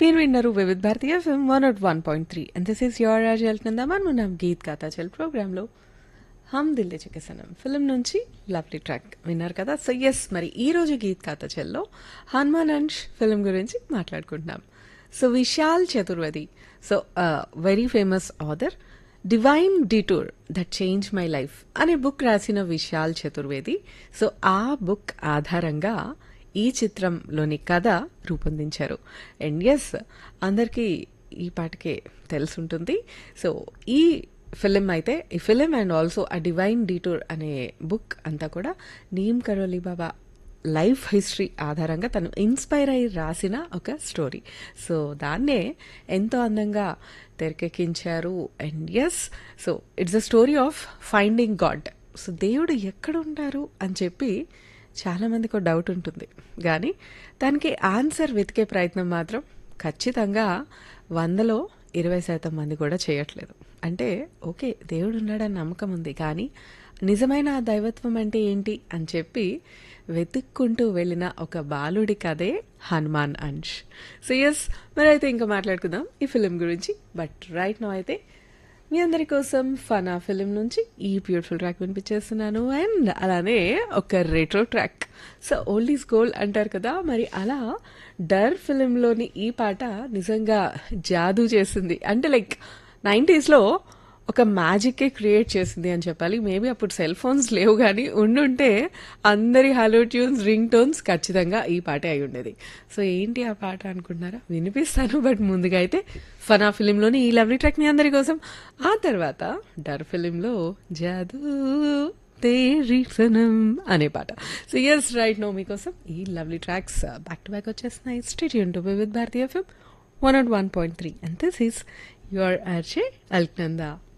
మీరు విన్నారు Vividh Bharati FM one nought one point three and this is your Raj వెళ్తుందా మనం గీత్ గాతా చల్ ప్రోగ్రాంలో హమ్ దిల్లే చికెసనం ఫిల్మ్ నుంచి లవ్లీ ట్రాక్ విన్నారు కదా సో ఎస్ మరి ఈ రోజు గీత్ గాతా చల్లో హనుమాన్ అండ్ ఫిల్మ్ గురించి మాట్లాడుకుంటున్నాం so Vishal Chaturvedi so very famous author divine detour that change my life అనే బుక్ రాసిన విశాల్ చతుర్వేది సో ఆ బుక్ ఆధారంగా ఈ చిత్రంలోని కథ రూపొందించారు అండ్ ఎస్ అందరికీ ఈ పాటకే తెలుసుంటుంది సో ఈ ఫిలిం అయితే ఈ ఫిలిం అండ్ ఆల్సో ఆ డివైన్ డీటూర్ అనే బుక్ అంతా కూడా నీమ్ కరోలి బాబా లైఫ్ హిస్టరీ ఆధారంగా తను ఇన్స్పైర్ అయ్యి రాసిన ఒక స్టోరీ సో దాన్నే ఎంతో అందంగా తెరకెక్కించారు and yes so it's a story of finding God so దేవుడు ఎక్కడ ఉంటారు అని చెప్పి చాలామందికి ఒక డౌట్ ఉంటుంది కానీ దానికి ఆన్సర్ వెతికే ప్రయత్నం మాత్రం ఖచ్చితంగా వందలో ఇరవై శాతం మంది కూడా చేయట్లేదు అంటే ఓకే దేవుడు ఉన్నాడని నమ్మకం ఉంది కానీ నిజమైన ఆ దైవత్వం అంటే ఏంటి అని చెప్పి వెతుక్కుంటూ వెళ్ళిన ఒక బాలుడి కథే హనుమాన్ అంష్ సో ఎస్ మరి అయితే ఇంకా మాట్లాడుకుందాం ఈ ఫిలిం గురించి బట్ రైట్ నో అయితే మీ అందరి కోసం ఫనా ఫిలిం నుంచి ఈ బ్యూటిఫుల్ ట్రాక్ వినిపించేస్తున్నాను అండ్ అలానే ఒక retro track so old is gold అంటారు కదా మరి అలా డర్ ఫిలింలోని ఈ పాట నిజంగా జాదూ చేసింది అంటే లైక్ నైంటీస్లో ఒక మ్యాజిక్కే క్రియేట్ చేసింది అని చెప్పాలి మేబీ అప్పుడు సెల్ ఫోన్స్ లేవు కానీ ఉండుంటే అందరి హలో ట్యూన్స్ రింగ్ టోన్స్ ఖచ్చితంగా ఈ పాటే అయి ఉండేది సో ఏంటి ఆ పాట అనుకుంటున్నారా వినిపిస్తాను బట్ ముందుగా అయితే ఫనా ఫిలింలోని ఈ లవ్లీ ట్రాక్ మీ అందరి కోసం ఆ తర్వాత డర్ ఫిలింలో జాదూ తేరీ సనం అనే పాట సో ఎస్ రైట్ నో మీకోసం ఈ lovely tracks back to back వచ్చేస్తున్నాయి స్టేట్ టు with Bharatiya FM one nought one point three and this is your RJ Alaknanda